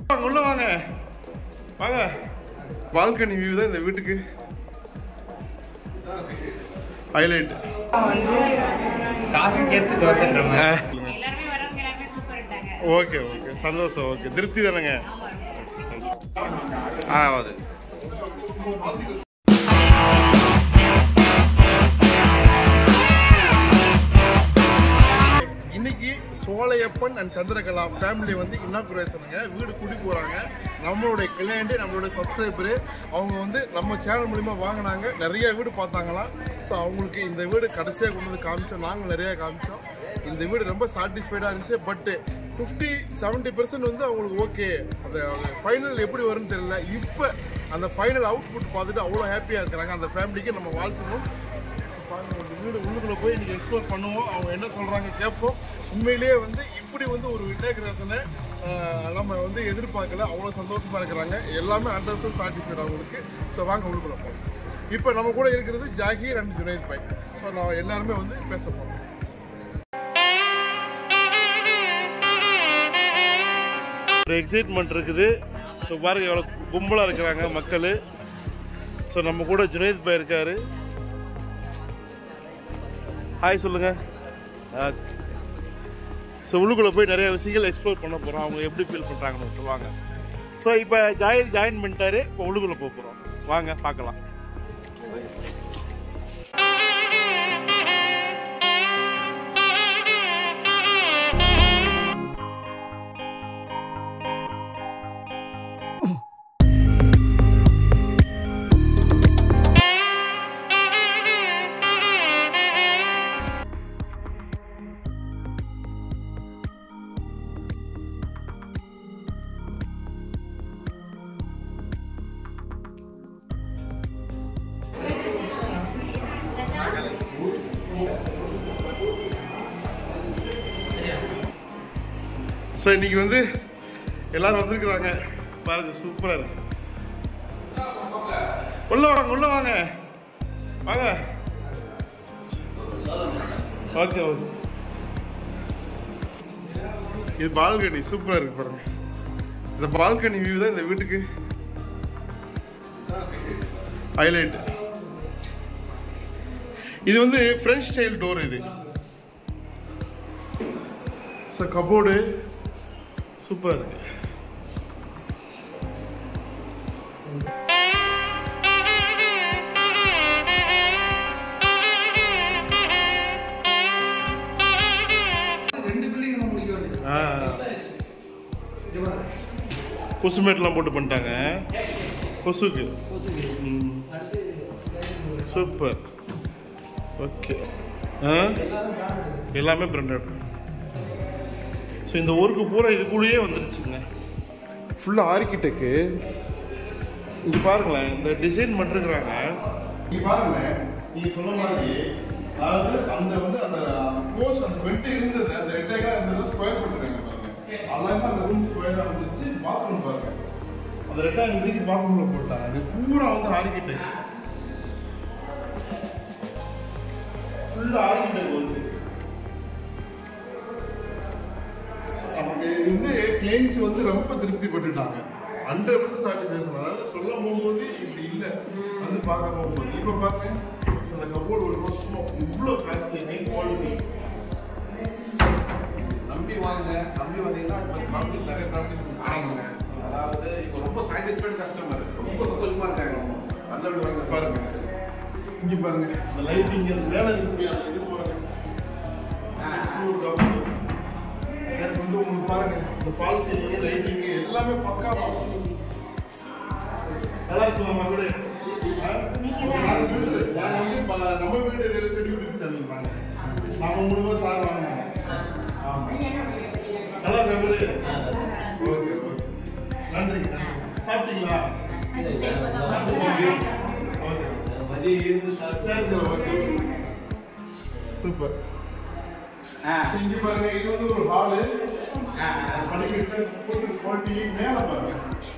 வாங்க உள்ள வாங்க வாங்க பால்கனி வியூ தான் இந்த வீட்டுக்கு ஹைலைட் வந்து காசு கேட்டு தோசைன்ற மாதிரி எல்லாருமே வரவங்க எல்லாருமே சூப்பர்ட்டாங்க ஓகே ஓகே சந்தோஷம் ஓகே திருப்தி தானேங்க ஆ அது இன்னைக்கு சோலையப்பன் அண்ட் சந்திரகலா ஃபேமிலி வந்து இன்னாகுரேஷனுங்க வீடு குடி போகிறாங்க நம்மளுடைய கிளையண்ட்டு நம்மளுடைய சப்ஸ்கிரைபரு அவங்க வந்து நம்ம சேனல் மூலிமா வாங்கினாங்க நிறைய வீடு பார்த்தாங்களாம் ஸோ அவங்களுக்கு இந்த வீடு கடைசியாக கொண்டு வந்து காமிச்சோம் நாங்கள் நிறைய காமிச்சோம் இந்த வீடு ரொம்ப சாட்டிஸ்ஃபைடாக இருந்துச்சு பட்டு ஃபிஃப்டி செவன்ட்டி பர்சன்ட் வந்து அவங்களுக்கு ஓகே அந்த ஃபைனல் எப்படி வரும்னு தெரியல இப்போ அந்த ஃபைனல் அவுட்புட் பார்த்துட்டு அவ்வளோ ஹாப்பியாக இருக்கிறாங்க அந்த ஃபேமிலிக்கு நம்ம வாழ்த்துவோம் பாருங்க இந்த வீடு உள்ளுக்குள்ள போய் இன்னைக்கு எக்ஸ்ப்ளோர் பண்ணுவோம் அவங்க என்ன சொல்றாங்க கேட்போம் உண்மையிலேயே வந்து இப்படி வந்து ஒரு இன்டகிரேஷனை நம்ம வந்து எதிர்பார்க்கல அவ்வளோ சந்தோஷமா இருக்கிறாங்க எல்லாமே அண்டர்ஸ்டும் சாட்டிஸ்ஃபைட் அவங்களுக்கு ஸோ வாங்க உள்ளுக்குள்ள போகலாம் இப்போ நம்ம கூட இருக்கிறது ஜாகீர் அண்ட் ஜுனைத் பாய் ஸோ நான் எல்லாருமே வந்து பேச போகிறோம் ஒரு எக்ஸைட்மெண்ட் இருக்குது ஸோ பாருங்க எவ்வளோ கும்பலாக இருக்கிறாங்க மக்கள் ஸோ நம்ம கூட ஜுனைத் பாய் இருக்காரு ஹாய் சொல்லுங்க ஸோ உள்ளுக்குள்ளே போய் நிறைய விஷயங்கள் எக்ஸ்ப்ளோர் பண்ண போகிறோம் அவங்க எப்படி ஃபீல் பண்ணுறாங்கன்னு சொல்லுவாங்க ஸோ இப்போ ஜாயின் ஜாயின் பண்ணிட்டாரு இப்போ உள்ளுக்குள்ளே போக போகிறோம் வாங்க பார்க்கலாம் ஸோ இன்னைக்கு வந்து எல்லாரும் வந்திருக்கிறாங்க பாருங்க சூப்பராக இருக்கு உள்ள வாங்க உள்ள வாங்க வாங்க ஓகே ஓகே இது பால்கனி சூப்பராக இருக்கு பாருங்க இந்த பால்கனி வியூ தான் இந்த வீட்டுக்கு ஹைலைட் இது வந்து ஃப்ரெஞ்ச் ஸ்டைல் டோர் இது ஸோ கபோர்டு சூப்பர் இருக்கு ரெண்டு பில்டிங் நம்ம முடிக்க வேண்டியது ஆ. Miss ஆயிடுச்சு. இங்க பாருங்க. கொசுமேட்லாம் போட்டு பண்ணிட்டாங்க கொசுக்கு கொசுக்கு. ம், அடுத்து slide போடு. சூப்பர் ஓகே ஆ எல்லாரும் branded. எல்லாமே பிராண்டட் ஸோ இந்த ஒர்க்கு பூரா இதுக்குள்ளேயே வந்துருச்சுங்க ஃபுல்லாக ஆர்கிடெக்டு இங்கே பாருங்களேன் இந்த டிசைன் பண்ணிருக்கிறாங்க இங்கே பாருங்களேன் நீங்கள் சொன்ன மாதிரி அதாவது அந்த வந்து அந்த க்ளோஸ் அந்த பெட் இருந்தது அந்த ரெட்டைக்காக இருந்தது ஸ்கொயர் பண்ணிருக்காங்க பாருங்க அழகாக அந்த ரூம் ஸ்கொயராக வந்துச்சு பாத்ரூம் பாருங்க அந்த ரெட்டாயிரம் இதுக்கு பாத்ரூமில் போட்டாங்க அது பூரா வந்து ஆர்கிடெக்ட் ஃபுல்லாக ஆர்கிடெக்ட் ஒர்க்கு நமக்கு இது வந்து கிளைண்ட்ஸ் வந்து ரொம்ப திருப்தி பட்டுட்டாங்க ஹண்ட்ரட் பர்சன்ட் சாட்டிஸ்ஃபேக்ஷன் அதாவது சொல்ல போகும்போது இப்படி இல்லை வந்து பார்க்க போகும்போது இப்போ பாருங்க அந்த கபோர்டு ஒரு வருஷம் இவ்வளோ காஸ்ட்லி ஹை குவாலிட்டி நம்பி வாங்க நம்பி வந்தீங்கன்னா இப்போ ப்ராப்பர்ட்டி நிறைய ப்ராப்பர்ட்டி வாங்குங்க அதாவது இப்போ ரொம்ப சாட்டிஸ்ஃபைட் கஸ்டமர் ரொம்ப சந்தோஷமா இருக்காங்க நல்ல வீடு வாங்க பாருங்க இங்க பாருங்க இந்த லைட்டிங் அந்த மேலே இருக்கக்கூடிய அந்த இது பாருங்க Blue double. எனக்கு வந்து உங்களுக்கு பாருங்க இந்த ஃபால் சீலிங் லைட்டிங் எல்லாமே பக்காவா நல்லா இருக்கு நம்ம வீடு ஆ? நாங்க வீடு நாங்க வந்து ப- நம்ம வீடு ரியல் எஸ்டேட் யூடியூப் சேனல் நாங்க நாம மூணு பேர் சார் வாங்கினாங்க ஆமா நல்லா இருக்கா வீடு ஓகே ஓகே நன்றி நன்றி சாப்பிட்டீங்களா ஓகே மதியம் இருந்து சாப்பிட்டு. சரி சரி ஓகே சூப்பர் சரி, இங்க பாருங்க இது வந்து ஒரு ஹாலு படிக்கிட்டு போட்டு போட்டி மேல பாருங்க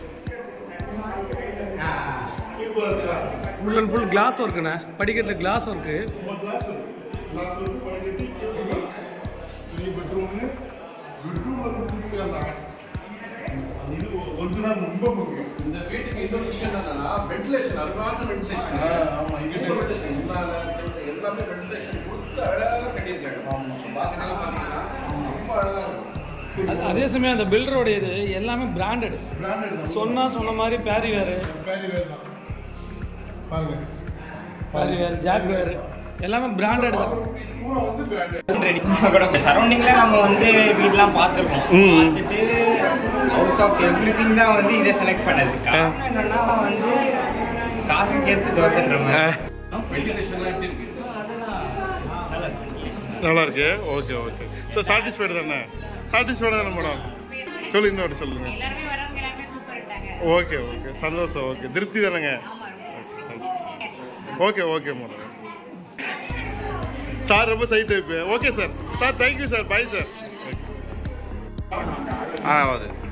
சூப்பர் இருக்கா ஃபுல் அண்ட் ஃபுல் கிளாஸ் ஒர்க்குண்ணே படிக்கட்டில் கிளாஸ் ஒர்க்கு நம்ம கிளாஸ் கிளாஸ் ஒரு படிக்கட்டு இங்கே பாருங்க த்ரீ பெட்ரூம்னு பெட்ரூம்ல கொடுத்துருக்க அந்த இது ஒரிஜினல் ரொம்ப முக்கியம் இந்த வீட்டுக்கு இன்னொரு விஷயம் என்னன்னா வென்டிலேஷன் அருமையான வென்டிலேஷன் ஆ, ஆமா, இங்க சூப்பர் வென்டிலேஷன் முன்னால சைடுல எல்லாமே வென்டிலேஷன் கொடுத்து அழகா கட்டியிருக்காங்க பாக்குறதுனால பாத்தீங்கன்னா ரொம்ப அழகா இருக்கும் அது- அதே சமயம் அந்த பில்டரோட இது எல்லாமே பிராண்டட் பிராண்டட் தான் சொன்னா சொன்ன மாதிரி பேரி வேறு பேரி வேர் தான் பாருங்க பேரி வேறு ஜாக் வேறு எல்லாமே பிராண்டட் தான் பூரா வந்து பிராண்டட் கூட சரௌண்டிங்ல நம்ம வந்து வீட்லாம் பார்த்துருக்கோம் பார்த்துட்டு அவுட் ஆஃப் எவ்ரி திங் தான் வந்து இதை செலக்ட் பண்ணது காரணம் என்னன்னா வந்து காசுக்கு ஏற்று தோசைன்ற மாதிரி வென்டிலேஷன்லாம் எப்படி இருக்கு நல்லா இருக்கு ஓகே ஓகே ஸோ சாட்டிஸ்ஃபைடு தானே சாட்டிஸ்ஃபைடு தானே மேடம் சொல்லு இன்னொரு சொல்லுங்க எல்லாருமே வரவங்க எல்லாருமே சூப்பர் இருக்காங்க ஓகே ஓகே சந்தோஷம் ஓகே திருப்தி தானேங்க ஆமா ரொம்ப ஓகே ஓகே மேடம் சார் ரொம்ப side type okay sir sir thank you sir bye sir ஆ அது